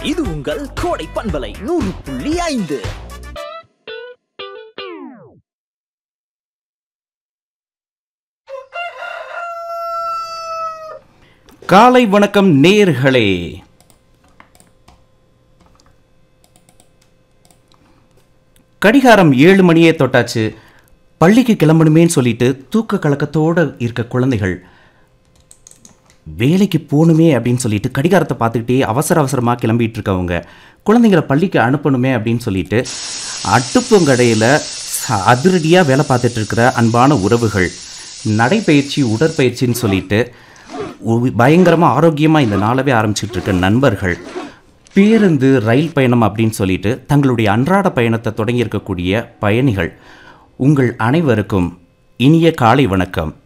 இது உங்கள் கோடை பண்பலை நூறு புள்ளி ஐந்து காலை வணக்கம் நேர்களே கடிகாரம் ஏழு மணியே தொட்டாச்சு பள்ளிக்கு கிளம்பணுமேன்னு சொல்லிட்டு தூக்க கலக்கத்தோடு இருக்க குழந்தைகள் வேலைக்கு போகணுமே அப்படின்னு சொல்லிட்டு கடிகாரத்தை பார்த்துக்கிட்டே அவசர அவசரமாக கிளம்பிட்டு இருக்கவங்க குழந்தைங்களை பள்ளிக்கு அனுப்பணுமே அப்படின்னு சொல்லிட்டு அடுப்புங்கடையில் அதிரடியாக வேலை பார்த்துட்டு இருக்கிற அன்பான உறவுகள் நடைப்பயிற்சி உடற்பயிற்சின்னு சொல்லிட்டு பயங்கரமாக ஆரோக்கியமாக இந்த நாளவே ஆரம்பிச்சிட்டு இருக்க நண்பர்கள் பேருந்து ரயில் பயணம் அப்படின்னு சொல்லிட்டு தங்களுடைய அன்றாட பயணத்தை தொடங்கி இருக்கக்கூடிய பயணிகள் உங்கள் அனைவருக்கும் இனிய காலை வணக்கம்